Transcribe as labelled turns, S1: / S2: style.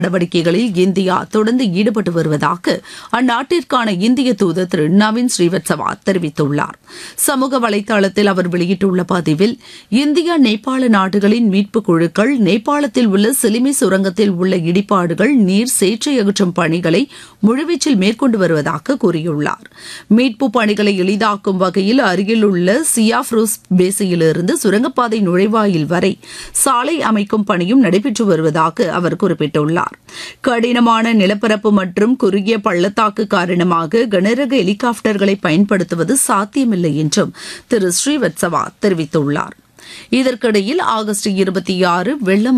S1: நடவடிக்கைகளில் இந்தியா தொடர்ந்து ஈடுபட்டு வருவதாக அந்நாட்டிற்கான இந்திய தூதர் திரு நவீன் ஸ்ரீவத்சவா தெரிவித்துள்ளார் சமூக வலைதளத்தில் அவர் வெளியிட்டுள்ள பதிவில் இந்தியா நேபாள நாடுகளின் மீட்புக் குழுக்கள் நேபாளத்தில் உள்ள சிலிமி சுரங்கத்தில் உள்ள இடிபாடுகள் நீர் சேற்றை அகற்றும் பணிகளை முழுவீச்சில் மேற்கொண்டு வருவதாக கூறியுள்ளார் மீட்பு பணிகளை எளிதாக்கும் வகையில் அருகில் உள்ள சியாஃப்ரூஸ் பேசியிலிருந்து சுரங்கப்பாதை நுழைவாயில் வரை சாலை அமைக்கும் பணியும் நடைபெற்று வருவதாக அவர் குறிப்பிட்டுள்ளார் கடினமான நிலப்பரப்பு மற்றும் குறுகிய பள்ளத்தாக்கு காரணமாக கனரக ஹெலிகாப்டர்களை பயன்படுத்துவது சாத்தியமில்லை என்றும் திரு ஸ்ரீவத்சவா தெரிவித்துள்ளார் இதற்கிடையில் ஆகஸ்ட் இருபத்தி ஆறு வெள்ளம்